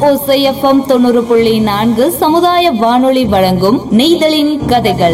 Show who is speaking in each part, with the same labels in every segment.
Speaker 1: ஓசைஎஃப்எம் தொண்ணூறு புள்ளி நான்கு சமுதாய வானொலி வழங்கும் நெய்தலின் கதைகள்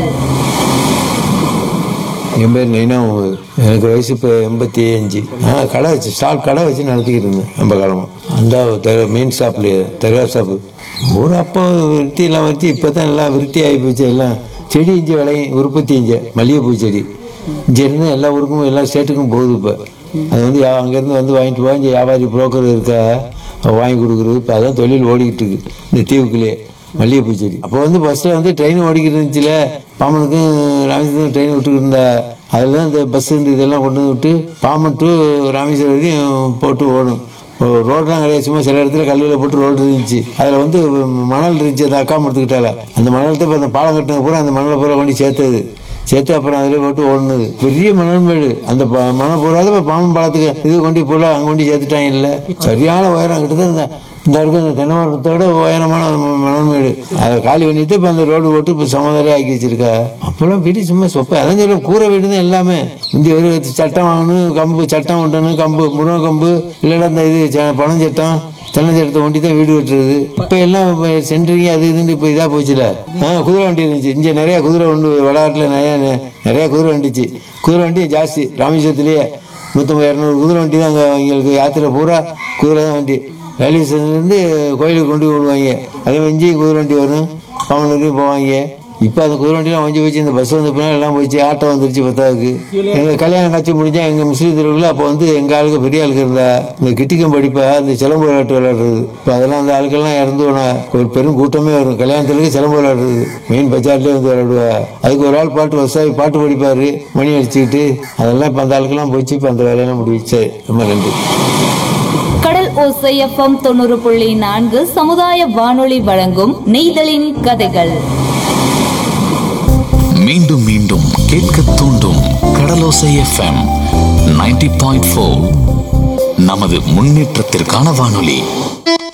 Speaker 2: என் பேர் நைனா முகமது எனக்கு வயசு இப்போ எண்பத்தி அஞ்சு நான் கடை வச்சு ஸ்டால் கடை வச்சு நடத்திக்கிட்டு இருந்தேன் ரொம்ப காலமாக அந்த தெரு மெயின் ஷாப்லேயே தெருவா ஷாப்பு ஒரு அப்போ விருத்தி எல்லாம் வச்சு இப்போ தான் எல்லாம் விருத்தி ஆகி போச்சு எல்லாம் செடி இஞ்சி விளையும் உற்பத்தி இஞ்ச மல்லிகைப்பூ செடி இங்கே இருந்து எல்லா ஊருக்கும் எல்லா ஸ்டேட்டுக்கும் போகுது இப்போ அது வந்து யா- அங்கேருந்து வந்து வாங்கிட்டு போய் இங்கே வியாபாரி புரோக்கர் இருக்கா அவ வாங்கி கொடுக்குறது இப்போ அதான் தொழில் ஓடிக்கிட்டு இருக்கு இந்த தீவுக்குள்ளேயே மல்லிகைப்பூ செடி அப்போ வந்து பஸ்ஸில் வந்து ட்ரெயின் ஓடிக்கிட்டு இருந்துச்சுல பாமனுக்கும் ராமேஸ்வரம் ட்ரெயின் விட்டுக்கிட்டு இருந்தா அதில் தான் இந்த பஸ் இந்த இதெல்லாம் கொண்டு வந்து விட்டு பாமன் டு ராமேஸ்வரம் வரைக்கும் போட்டு ஓடும் ரோடெலாம் கிடையாது சும்மா சில இடத்துல கல்லில் போட்டு ரோடு இருந்துச்சு அதில் வந்து மணல் இருந்துச்சு அந்த அக்கா எடுத்துக்கிட்டால அந்த மணல் இப்போ அந்த பாலம் கட்டின பூரா அந்த மணலை பூரா கொண்டு சேர்த்தது சேர்த்து அப்புறம் அதில் போட்டு ஓடுனது பெரிய மணல் மேடு அந்த ப- மணல் பூராத இப்போ பாம்பன் பாலத்துக்கு இது கொண்டு போல அங்கே கொண்டு சேர்த்துட்டாங்க இல்லை சரியான உயரம் கிட்ட இந்த இந்த இருக்க இந்த தென்னை மரத்தோட உயரமான ம- மணல் மேடு அதை காலி பண்ணிட்டு இப்போ அந்த ரோடு போட்டு இப்போ சமதரையாக ஆக்கி வச்சிருக்கா அப்போல்லாம் வீடு சும்மா சொப்ப அதான் சொல்ல கூரை வீடு தான் எல்லாமே இந்த ஒரு சட்டம் வாங்கணும் கம்பு சட்டம் ஒட்டணும் கம்பு முருங்கை கம்பு இல்லைன்னா இந்த இது ச- பனம் சட்டம் தென்னஞ்சட்டத்தை ஒண்டி தான் வீடு கட்டுறது இப்போ எல்லாம் சென்ட்ரிங் அது இதுன்னு இப்போ இதாக போச்சுல ஆ குதிரை வண்டி இருந்துச்சு இங்கே நிறைய குதிரை வண்டி விளையாட்டில் நிறைய நிறைய குதிரை வண்டிச்சு குதிரை வண்டி ஜாஸ்தி ராமேஸ்வரத்துலேயே நூற்றம்பது இரநூறு குதிரை வண்டி தான் அங்கே எங்களுக்கு யாத்திரை பூரா குதிரை தான் வண்டி ரயில்வே ஸ்டேஷன்லேருந்து கோயிலுக்கு கொண்டு போய் விடுவாங்க அதே மாதிரி இங்கேயும் குதிரை வண்டி வரும் பவனுக்கு போவாங்க இப்போ அந்த குதிரை வண்டிலாம் வஞ்சி போச்சு இந்த பஸ் வந்த பின்னாடி எல்லாம் போச்சு ஆட்டோ வந்துருச்சு பத்தாவுக்கு எங்கள் கல்யாணம் காட்சி முடிஞ்சா எங்கள் முஸ்லீம் தெருவில் அப்போ வந்து எங்கள் ஆளுக்கு பெரிய ஆளுக்கு இருந்தா இந்த கிட்டிக்கம் படிப்பா இந்த சிலம்பு விளையாட்டு விளையாடுறது இப்போ அதெல்லாம் அந்த ஆளுக்கெல்லாம் இறந்து போனா ஒரு பெரும் கூட்டமே வரும் கல்யாணத்துக்கு சிலம்பு விளையாடுறது மெயின் பஜார்லேயே வந்து விளையாடுவா அதுக்கு ஒரு ஆள் பாட்டு வசாவி பாட்டு படிப்பாரு மணி அடிச்சுக்கிட்டு அதெல்லாம் இப்போ அந்த ஆளுக்கெல்லாம் போச்சு இப்போ அந்த வேலையெல்லாம் முடிச்சு ரொம்ப நன்றி
Speaker 1: கடல் ஓசைஎஃப்எம் தொண்ணூறு புள்ளி நான்கு சமுதாய வானொலி வழங்கும் நெய்தலின் கதைகள்
Speaker 3: மீண்டும் மீண்டும் கேட்க தூண்டும் கடலோசை எஃப்எம் 90.4 பாயிண்ட் நமது முன்னேற்றத்திற்கான வானொலி